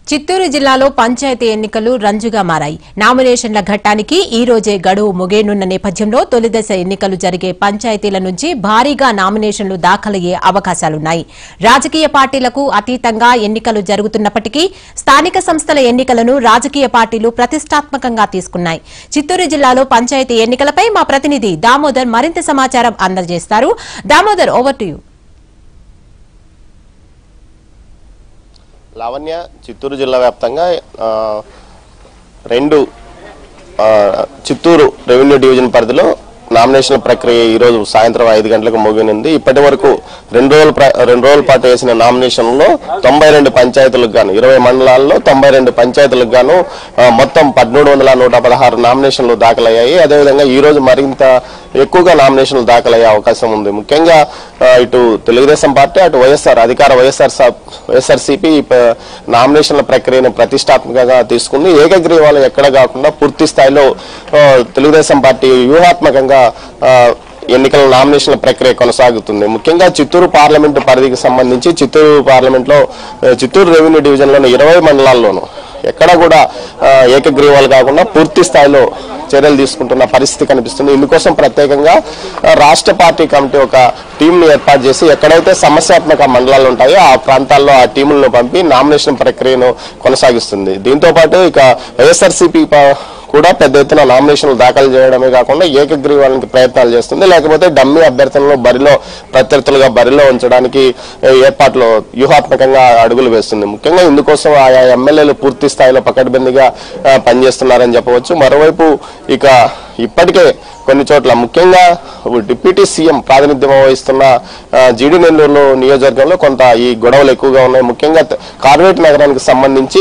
చిత్తూరు జిల్లాలో పంచాయతీ ఎన్నికలు రంజుగా మారాయి నామినేషన్ల ఘట్టానికి ఈ రోజే గడువు ముగియనున్న నేపథ్యంలో తొలిదశ ఎన్నికలు జరిగే పంచాయతీల నుంచి భారీగా నామినేషన్లు దాఖలయ్యే అవకాశాలున్నాయి రాజకీయ పార్టీలకు అతీతంగా ఎన్నికలు జరుగుతున్నప్పటికీ స్థానిక సంస్థల ఎన్నికలను రాజకీయ పార్టీలు ప్రతిష్టాత్మకంగా తీసుకున్నాయి చిత్తూరు జిల్లాలో పంచాయతీ ఎన్నికలపై మా ప్రతినిధి దామోదర్ మరింత సమాచారం అందజేస్తారు Damodar over to you Lavanya Chittoor జిల్లా వ్యాప్తంగా ఆ, రెండు ఆ, చిత్తూరు రెవెన్యూ డివిజన్ పరిధిలో నామినేషన్ ప్రక్రియ ఈ రోజు సాయంత్రం ఐదు గంటలకు ముగినుంది ఇప్పటి వరకు రెండు రోజుల ప్ర- రెండు రోజుల పాటు వేసిన నామినేషన్లో తొంభై రెండు పంచాయతీలకు గాను ఇరవై మండలాల్లో తొంభై రెండు పంచాయతీలకు గాను ఆ, మొత్తం పదమూడు వందల నూట పదహారు నామినేషన్లు దాఖలయ్యాయి అదేవిధంగా ఈ రోజు మరింత ఎక్కువగా నామినేషన్లు దాఖలయ్యే అవకాశం ఉంది ముఖ్యంగా ఆ, ఇటు తెలుగుదేశం పార్టీ అటు వైఎస్ఆర్ అధికార వైఎస్ఆర్ వైఎస్ఆర్సీపీ నామినేషన్ల ప్రక్రియను ప్రతిష్టాత్మకంగా తీసుకుంది ఏకగ్రీవాలు ఎక్కడ కాకుండా పూర్తి స్థాయిలో ఆ, తెలుగుదేశం పార్టీ వ్యూహాత్మకంగా ఆ, ఎన్నికల నామినేషన్ల ప్రక్రియ కొనసాగుతుంది ముఖ్యంగా చిత్తూరు పార్లమెంటు పరిధికి సంబంధించి చిత్తూరు పార్లమెంట్లో ఆ, చిత్తూరు రెవెన్యూ డివిజన్లోని ఇరవై మండలాల్లోనూ ఎక్కడ కూడా ఆ, ఏకగ్రీవాలు కాకుండా పూర్తి స్థాయిలో చర్యలు తీసుకుంటున్న పరిస్థితి కనిపిస్తుంది ఇందుకోసం ప్రత్యేకంగా ఆ, రాష్ట్ర పార్టీ కమిటీ ఒక టీంని ఏర్పాటు చేసి ఎక్కడైతే సమస్యాత్మక మండలాలు ఉంటాయో ఆ ప్రాంతాల్లో ఆ టీములను పంపి నామినేషన్ ప్రక్రియను కొనసాగిస్తుంది దీంతో పాటు ఇక వైఎస్ఆర్సీపీ కూడా పెద్ద ఎత్తున నామినేషన్లు దాఖలు చేయడమే కాకుండా ఏకగ్రీవానికి ప్రయత్నాలు చేస్తుంది లేకపోతే డమ్మీ అభ్యర్థులను బరిలో ప్రత్యర్థులుగా బరిలో ఉంచడానికి ఏ, ఏర్పాట్లు వ్యూహాత్మకంగా అడుగులు వేస్తుంది ముఖ్యంగా ఇందుకోసం ఆయా ఎమ్మెల్యేలు పూర్తి స్థాయిలో పకడ్బందీగా ఆ, పనిచేస్తున్నారని చెప్పవచ్చు మరోవైపు ఇక ఇప్పటికే కొన్ని చోట్ల ముఖ్యంగా డిప్యూటీ సీఎం ప్రాతినిధ్యం వహిస్తున్న ఆ, జీడి నెల్లూరు నియోజకవర్గంలో కొంత ఈ గొడవలు ఎక్కువగా ఉన్నాయి ముఖ్యంగా త- కార్వేట్ నగరానికి సంబంధించి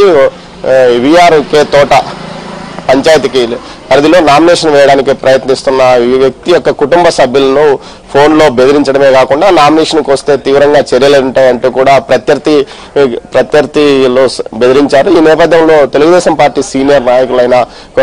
విఆర్ కే తోట పంచాయతీకి పరిధిలో నామినేషన్ వేయడానికి ప్రయత్నిస్తున్న ఈ వ్యక్తి యొక్క కుటుంబ సభ్యులను ఫోన్లో బెదిరించడమే కాకుండా నామినేషన్కి వస్తే తీవ్రంగా చర్యలు ఉంటాయంటూ కూడా ప్రత్యర్థి ప్రత్యర్థిలో స- బెదిరించారు ఈ నేపథ్యంలో తెలుగుదేశం పార్టీ సీనియర్ నాయకులైన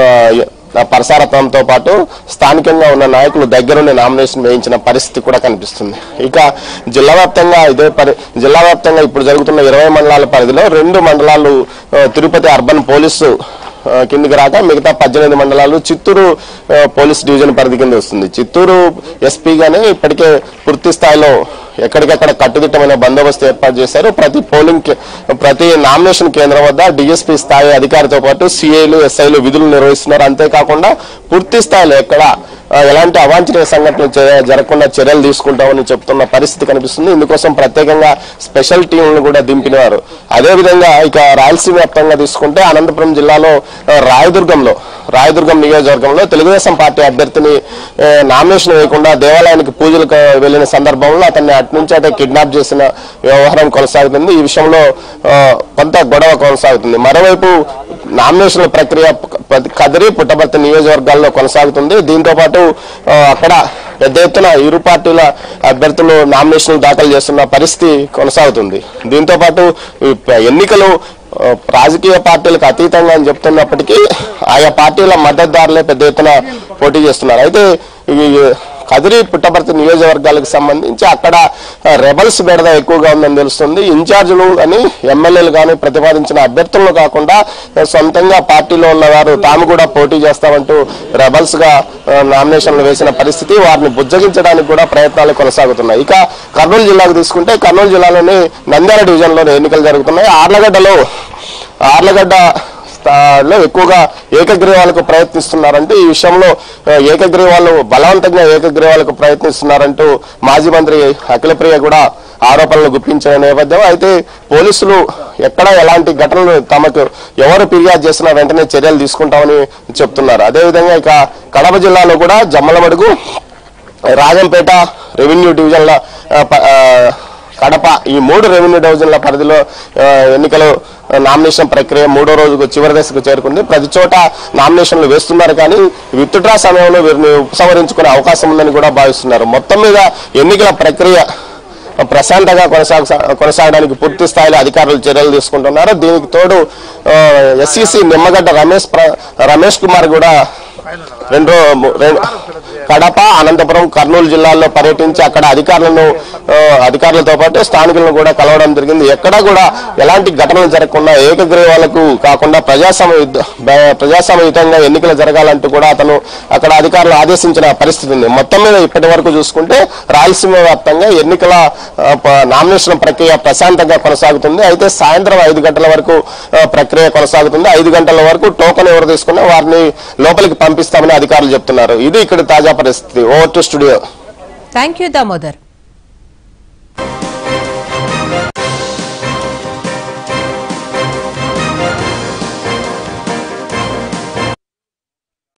ఆ, పరసారత్నంతో పాటు స్థానికంగా ఉన్న నాయకులు దగ్గరుండి నామినేషన్ వేయించిన పరిస్థితి కూడా కనిపిస్తుంది ఇక జిల్లా వ్యాప్తంగా ఇదే పరి జిల్లా వ్యాప్తంగా ఇప్పుడు జరుగుతున్న ఇరవై మండలాల పరిధిలో రెండు మండలాలు ఆ, తిరుపతి అర్బన్ పోలీసు ఆ, కిందికి రాక మిగతా పద్దెనిమిది మండలాలు చిత్తూరు ఆ, పోలీస్ డివిజన్ పరిధి కింద వస్తుంది చిత్తూరు ఎస్పీగానే ఇప్పటికే పూర్తి స్థాయిలో ఎక్కడికక్కడ కట్టుదిట్టమైన బందోబస్తు ఏర్పాటు చేశారు ప్రతి పోలింగ్ కే- ప్రతి నామినేషన్ కేంద్రం వద్ద డిఎస్పీ స్థాయి అధికారితో పాటు సిఐలు ఎస్ఐలు విధులు నిర్వహిస్తున్నారు అంతేకాకుండా పూర్తి స్థాయిలో ఎక్కడ ఆ, ఎలాంటి అవాంఛనీయ సంఘటనలు చే- జరగకుండా చర్యలు తీసుకుంటామని చెప్తున్న పరిస్థితి కనిపిస్తుంది ఇందుకోసం ప్రత్యేకంగా స్పెషల్ టీంలను కూడా దింపినారు అదేవిధంగా ఇక రాయలసీమ వ్యాప్తంగా తీసుకుంటే అనంతపురం జిల్లాలో ఆ, రాయదుర్గంలో రాయదుర్గం నియోజకవర్గంలో తెలుగుదేశం పార్టీ అభ్యర్థిని ఆ, నామినేషన్ వేయకుండా దేవాలయానికి పూజలకు వెళ్లిన సందర్భంలో అతన్ని అటు నుంచి అటే కిడ్నాప్ చేసిన వ్యవహారం కొనసాగుతుంది ఈ విషయంలో ఆ, కొంత గొడవ కొనసాగుతుంది మరోవైపు నామినేషన్ల ప్రక్రియ ప- కదిరి పుట్టపర్తి నియోజకవర్గాల్లో కొనసాగుతుంది దీంతో పాటు ఆ, అక్కడ పెద్ద ఎత్తున ఇరు పార్టీల అభ్యర్థులు నామినేషన్లు దాఖలు చేస్తున్న పరిస్థితి కొనసాగుతుంది దీంతో పాటు ఈ ప- ఎన్నికలు ఆ, రాజకీయ పార్టీలకు అతీతంగా అని చెప్తున్నప్పటికీ ఆయా పార్టీల మద్దతుదారులే పెద్ద ఎత్తున పోటీ చేస్తున్నారు అయితే ఈ కదిరి పుట్టపర్తి నియోజకవర్గాలకు సంబంధించి అక్కడ ఆ, రెబల్స్ బెడద ఎక్కువగా ఉందని తెలుస్తుంది ఇన్ఛార్జీలు అని ఎమ్మెల్యేలు కానీ ప్రతిపాదించిన అభ్యర్థులను కాకుండా ఆ, సొంతంగా పార్టీలో ఉన్నవారు తాము కూడా పోటీ చేస్తామంటూ రెబల్స్ గా ఆ, నామినేషన్లు వేసిన పరిస్థితి వారిని బుజ్జగించడానికి కూడా ప్రయత్నాలు కొనసాగుతున్నాయి ఇక కర్నూలు జిల్లాకు తీసుకుంటే కర్నూలు జిల్లాలోని నంద్యాల డివిజన్లోని ఎన్నికలు జరుగుతున్నాయి ఆర్లగడ్డలో ఆర్లగడ్డ స్థాయిలో ఎక్కువగా ఏకగ్రీవాలకు ప్రయత్నిస్తున్నారంటూ ఈ విషయంలో ఆ, ఏకగ్రీవాలు బలవంతంగా ఏకగ్రీవాలకు ప్రయత్నిస్తున్నారంటూ మాజీ మంత్రి అఖిలప్రియ కూడా ఆరోపణలు గుప్పించిన నేపథ్యం అయితే పోలీసులు ఎక్కడ ఎలాంటి ఘటనలు తమకు ఎవరు ఫిర్యాదు చేసినా వెంటనే చర్యలు తీసుకుంటామని చెప్తున్నారు అదేవిధంగా ఇక కడప జిల్లాలో కూడా జమ్మలమడుగు రాజంపేట రెవెన్యూ డివిజన్ల ఆ, ప- ఆ, కడప ఈ మూడు రెవెన్యూ డివిజన్ల పరిధిలో ఆ, ఎన్నికలు ఆ, నామినేషన్ ప్రక్రియ మూడో రోజుకు చివరి దశకు చేరుకుంది ప్రతి చోట నామినేషన్లు వేస్తున్నారు కానీ విత్డ్రా సమయంలో వీరిని ఉపసంహరించుకునే అవకాశం ఉందని కూడా భావిస్తున్నారు మొత్తం మీద ఎన్నికల ప్రక్రియ ప్రశాంతంగా కొనసాగ కొనసాగడానికి పూర్తి స్థాయిలో అధికారులు చర్యలు తీసుకుంటున్నారు దీనికి తోడు ఎస్ఈసి నిమ్మగడ్డ రమేష్ ప్ర- రమేష్ కుమార్ కూడా రెండు రో- రెండు- కడప అనంతపురం కర్నూలు జిల్లాల్లో పర్యటించి అక్కడ అధికారులను ఆ, అధికారులతో పాటు స్థానికులను కూడా కలవడం జరిగింది ఎక్కడా కూడా ఎలాంటి ఘటనలు జరగకుండా ఏకగ్రీవాలకు కాకుండా ప్రజాసమయుద్ధ బ- ప్రజాసమయుతంగా ఎన్నికలు జరగాలంటూ కూడా అతను అక్కడ అధికారులు ఆదేశించిన పరిస్థితి ఉంది మొత్తం మీద ఇప్పటి వరకు చూసుకుంటే రాయలసీమ వ్యాప్తంగా ఎన్నికల ఆ, ప- నామినేషన్ ప్రక్రియ ప్రశాంతంగా కొనసాగుతుంది అయితే సాయంత్రం ఐదు గంటల వరకు ఆ, ప్రక్రియ కొనసాగుతుంది ఐదు గంటల వరకు టోకెన్ ఎవరు తీసుకున్నా వారిని లోపలికి పంపిస్తామని అధికారులు చెప్తున్నారు ఇది ఇక్కడ తాజా పరిస్థితి over to studio thank you Damodar